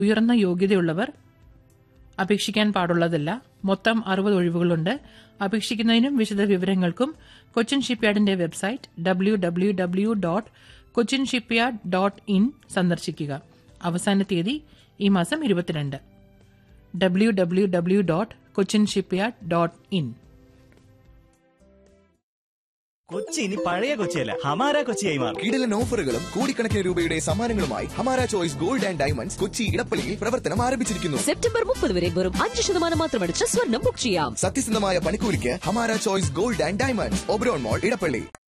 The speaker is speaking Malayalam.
ഉയർന്ന യോഗ്യതയുള്ളവർ അപേക്ഷിക്കാൻ പാടുള്ളതല്ല മൊത്തം അറുപത് ഒഴിവുകളുണ്ട് അപേക്ഷിക്കുന്നതിനും വിശദ വിവരങ്ങൾക്കും കൊച്ചിൻ ഷിപ്പ്യാർഡിന്റെ website W W W dot Cochin shipyard dot in സന്ദർശിക്കുക അവസാന തീയതി ഈ മാസം ഇരുപത്തിരണ്ട് W W W dot Cochin shipyard dot in Kochi ഇനി പഴയ കൊച്ചിയല്ല ഹമാര കൊച്ചിയായി മാറും കിടിലൻ ഓഫറുകളും കോടിക്കണക്കിന് രൂപയുടെ സമ്മാനങ്ങളുമായി Hamara choice gold and diamonds Kochi ഇടപ്പള്ളിയിൽ പ്രവർത്തനം ആരംഭിച്ചിരിക്കുന്നു സെപ്റ്റംബർ മുപ്പത് വരെ വെറും അഞ്ച് ശതമാനം മാത്രമടിച്ച് സ്വർണം ബുക്ക് ചെയ്യാം സത്യസന്ധമായ പണിക്കൂലിക്ക് Hamara choice gold and diamonds Oberon mall Edappally